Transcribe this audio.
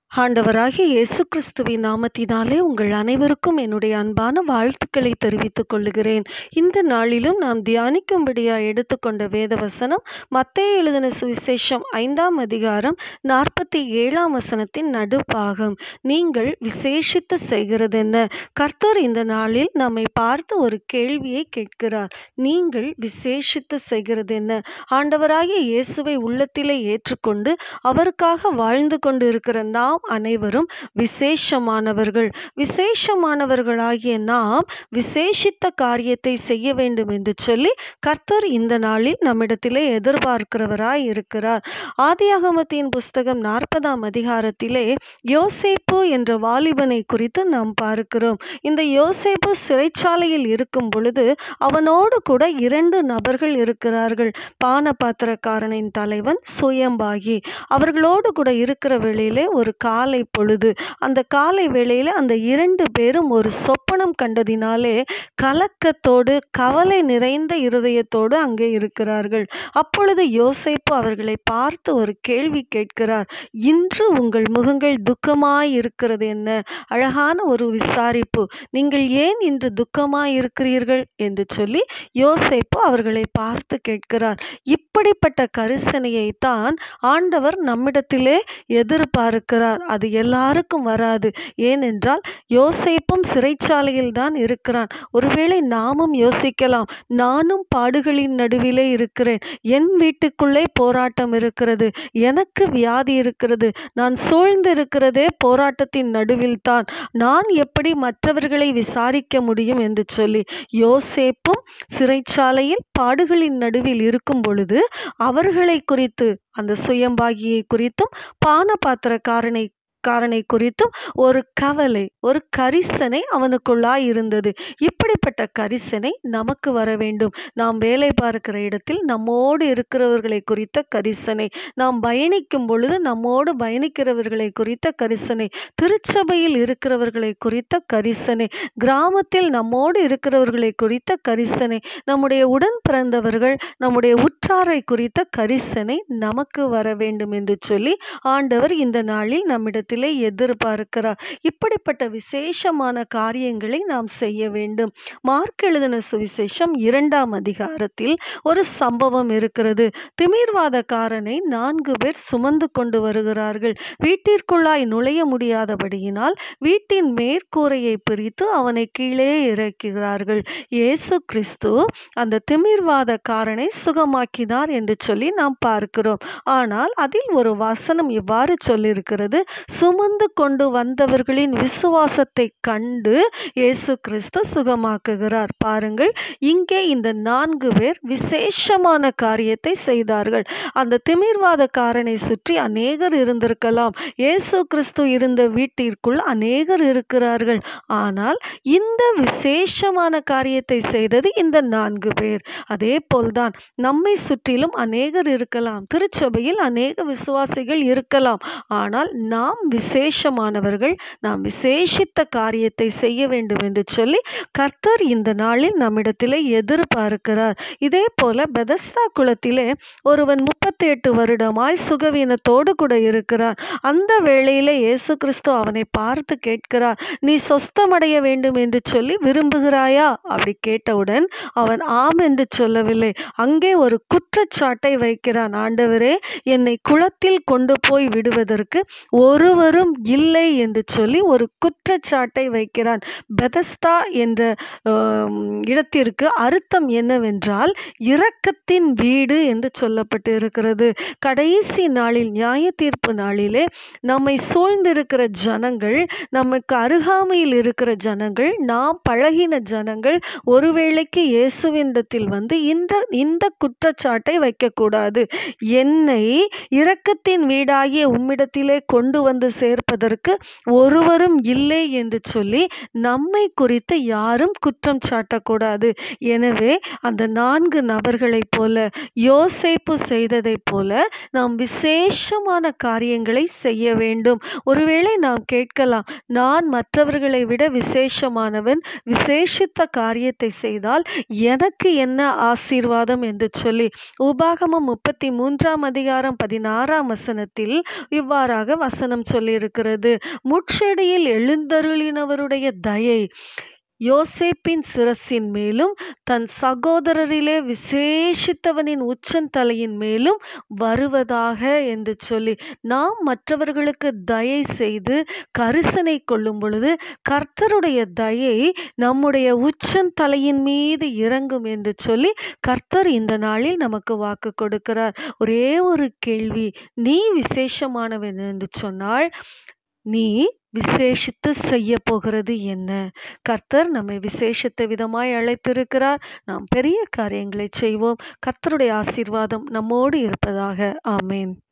ஆண்டவராகிய இயேசு கிறிஸ்துவின் நாமத்தினாலே உங்கள் அனைவருக்கும் என்னுடைய அன்பான வாழ்த்துக்களை தெரிவித்துக் கொள்கிறேன் இந்த நாளிலும் நாம் தியானிக்கும்படியாக எடுத்துக்கொண்ட வேத வசனம் மத்தேயு எழுதின சுவிசேஷம் ஐந்தாம் அதிகாரம் நாற்பத்தி ஏழாம் வசனத்தின் நடுப்பாகம் நீங்கள் விசேஷித்து செய்கிறது என்ன கர்த்தர் இந்த நாளில் நம்மை பார்த்து ஒரு கேள்வியை கேட்கிறார் நீங்கள் விசேஷித்து செய்கிறது என்ன ஆண்டவராகிய இயேசுவை உள்ளத்திலே ஏற்றுக்கொண்டு அவருக்காக வாழ்ந்து கொண்டு இருக்கிற நாம் அனைவரும் விசேஷமானவர்கள் விசேஷமானவர்களாகிய நாம் விசேஷித்த காரியத்தை செய்ய வேண்டும் என்று சொல்லி கர்த்தர் இந்த நாளில் நம்மிடத்திலே எதிர்பார்க்கிறவராய் இருக்கிறார் ஆதியாகமத்தின் புஸ்தகம் நாற்பதாம் அதிகாரத்திலே யோசேப்பு என்ற வாலிபனை குறித்து நாம் பார்க்கிறோம் இந்த யோசேப்பு சிறைச்சாலையில் இருக்கும் பொழுது அவனோடு கூட இரண்டு நபர்கள் இருக்கிறார்கள் பானபாத்திரக்காரனின் தலைவன் சுயம்பாகி அவர்களோடு கூட இருக்கிற வேளையிலே ஒரு காலை பொழுது அந்த காலை வேளையில அந்த இரண்டு பேரும் ஒரு சொப்பனம் கண்டதினாலே கலக்கத்தோடு கவலை நிறைந்த இருதயத்தோடு அங்கே இருக்கிறார்கள் அப்பொழுது யோசேப்பு அவர்களை பார்த்து ஒரு கேள்வி கேட்கிறார் இன்று உங்கள் முகங்கள் துக்கமாய் இருக்கிறது என்ன அழகான ஒரு விசாரிப்பு நீங்கள் ஏன் இன்று துக்கமாய் இருக்கிறீர்கள் என்று சொல்லி யோசேப்பு அவர்களை பார்த்து கேட்கிறார் இப்படிப்பட்ட கரிசனையை தான் ஆண்டவர் நம்மிடத்திலே எதிர்பார்க்கிறார் அது எல்லாருக்கும் வராது ஏனென்றால் யோசேப்பும் சிறைச்சாலையில் தான் இருக்கிறான் ஒருவேளை நாமும் யோசிக்கலாம் நானும் பாடுகளின் நடுவிலே இருக்கிறேன் என் வீட்டுக்குள்ளே போராட்டம் இருக்கிறது எனக்கு வியாதி இருக்கிறது நான் சூழ்ந்து இருக்கிறதே போராட்டத்தின் நடுவில் தான் நான் எப்படி மற்றவர்களை விசாரிக்க முடியும் என்று சொல்லி யோசேப்பும் சிறைச்சாலையில் பாடுகளின் நடுவில் இருக்கும் பொழுது அவர்களை குறித்து அந்த சுயம்பாகியை குறித்தும் பானபாத்திரக்காரனை காரனை குறித்தும் ஒரு கவலை ஒரு கரிசனை அவனுக்குள்ளாய் இருந்தது இப்படிப்பட்ட கரிசனை நமக்கு வர வேண்டும் நாம் வேலை பார்க்கிற இடத்தில் நம்மோடு இருக்கிறவர்களை குறித்த கரிசனை நாம் பயணிக்கும் பொழுது நம்மோடு பயணிக்கிறவர்களை குறித்த கரிசனை திருச்சபையில் இருக்கிறவர்களை குறித்த கரிசனை கிராமத்தில் நம்மோடு இருக்கிறவர்களை குறித்த கரிசனை நம்முடைய உடன் பிறந்தவர்கள் நம்முடைய உற்றாரை குறித்த கரிசனை நமக்கு வர வேண்டும் என்று சொல்லி ஆண்டவர் இந்த நாளில் நம்மிடத்திலே எதிர்பார்க்கிறார் இப்படிப்பட்ட விசேஷமான காரியங்களை நாம் செய்ய வேண்டும் மார்க் எழுதின சுவிசேஷம் இரண்டாம் அதிகாரத்தில் ஒரு சம்பவம் இருக்கிறது திமிர்வாதக்காரனை நான்கு பேர் சுமந்து கொண்டு வருகிறார்கள் வீட்டிற்குள்ளாய் நுழைய முடியாதபடியினால் வீட்டின் மேற்கூரையை பிரித்து அவனை கீழே இறக்குகிறார்கள் இயேசு கிறிஸ்து அந்த திமிர்வாதக்காரனை சுகமாக்கினார் என்று சொல்லி நாம் பார்க்கிறோம் ஆனால் அதில் ஒரு வசனம் இவ்வாறு சொல்லியிருக்கிறது சுமந்து கொண்டு வந்தவர்களின் விசுவாசத்தை கண்டு இயேசு கிறிஸ்து சுகமாக்குகிறார் பாருங்கள் இங்கே இந்த நான்கு பேர் விசேஷமான காரியத்தை செய்தார்கள் அந்த திமிர்வாதக்காரனை சுற்றி அநேகர் இருந்திருக்கலாம் இயேசு கிறிஸ்து இருந்த வீட்டிற்குள் அநேகர் இருக்கிறார்கள் ஆனால் இந்த விசேஷமான காரியத்தை செய்தது இந்த நான்கு பேர் அதே போல்தான் நம்மை சுற்றிலும் அநேகர் இருக்கலாம் திருச்சபையில் அநேக விசுவாசிகள் இருக்கலாம் ஆனால் நாம் விசேஷமானவர்கள் நாம் விசேஷித்த காரியத்தை செய்ய வேண்டும் என்று சொல்லி கர்த்தர் இந்த நாளில் நம்மிடத்திலே எதிர்பார்க்கிறார் இதே போல பெதஸ்தா குளத்திலே ஒருவன் முப்பத்தி எட்டு வருடமாய் சுகவீனத்தோடு கூட இருக்கிறான் அந்த வேளையிலே இயேசு கிறிஸ்து அவனை பார்த்து கேட்கிறார் நீ சொஸ்தமடைய வேண்டும் என்று சொல்லி விரும்புகிறாயா அப்படி கேட்டவுடன் அவன் ஆம் என்று சொல்லவில்லை அங்கே ஒரு குற்றச்சாட்டை வைக்கிறான் ஆண்டவரே என்னை குளத்தில் கொண்டு போய் விடுவதற்கு ஒருவரும் இல்லை என்று சொல்லி ஒரு குற்றச்சாட்டை வைக்கிறான் பெதஸ்தா என்ற இடத்திற்கு அர்த்தம் என்னவென்றால் இரக்கத்தின் வீடு என்று சொல்லப்பட்டு இருக்கிறது கடைசி நாளில் நியாய தீர்ப்பு நாளிலே நம்மை சூழ்ந்திருக்கிற ஜனங்கள் நமக்கு அருகாமையில் இருக்கிற ஜனங்கள் நாம் பழகின ஜனங்கள் ஒருவேளைக்கு இயேசுவிண்டத்தில் வந்து இந்த இந்த குற்றச்சாட்டை வைக்கக்கூடாது என்னை இரக்கத்தின் வீடாகிய உம்மிடத்திலே கொண்டு வந்து சேர்ப்பதற்கு ஒருவரும் இல்லை என்று சொல்லி நம்மை குறித்து யாரும் குற்றம் சாட்டக்கூடாது எனவே அந்த நான்கு நபர்களைப் போல யோசேப்பு செய்ததைப் போல நாம் விசேஷமான காரியங்களை செய்ய வேண்டும் ஒருவேளை நாம் கேட்கலாம் நான் மற்றவர்களை விட விசேஷமானவன் விசேஷித்த காரியத்தை செய்தால் எனக்கு என்ன ஆசீர்வாதம் என்று சொல்லி உபாகமம் முப்பத்தி மூன்றாம் அதிகாரம் பதினாறாம் வசனத்தில் இவ்வாறாக வசனம் சொல்லியிருக்கிறது முட்செடியில் எழுந்தருளினவருடைய தயை யோசேப்பின் சிரசின் மேலும் தன் சகோதரரிலே விசேஷித்தவனின் உச்சந்தலையின் மேலும் வருவதாக என்று சொல்லி நாம் மற்றவர்களுக்கு தயை செய்து கரிசனை கொள்ளும் பொழுது கர்த்தருடைய தயை நம்முடைய உச்சந்தலையின் மீது இறங்கும் என்று சொல்லி கர்த்தர் இந்த நாளில் நமக்கு வாக்கு கொடுக்கிறார் ஒரே ஒரு கேள்வி நீ விசேஷமானவன் என்று சொன்னால் நீ விசேஷித்து செய்ய போகிறது என்ன கர்த்தர் நம்மை விசேஷித்த விதமாய் அழைத்திருக்கிறார் நாம் பெரிய காரியங்களை செய்வோம் கர்த்தருடைய ஆசீர்வாதம் நம்மோடு இருப்பதாக ஆமேன்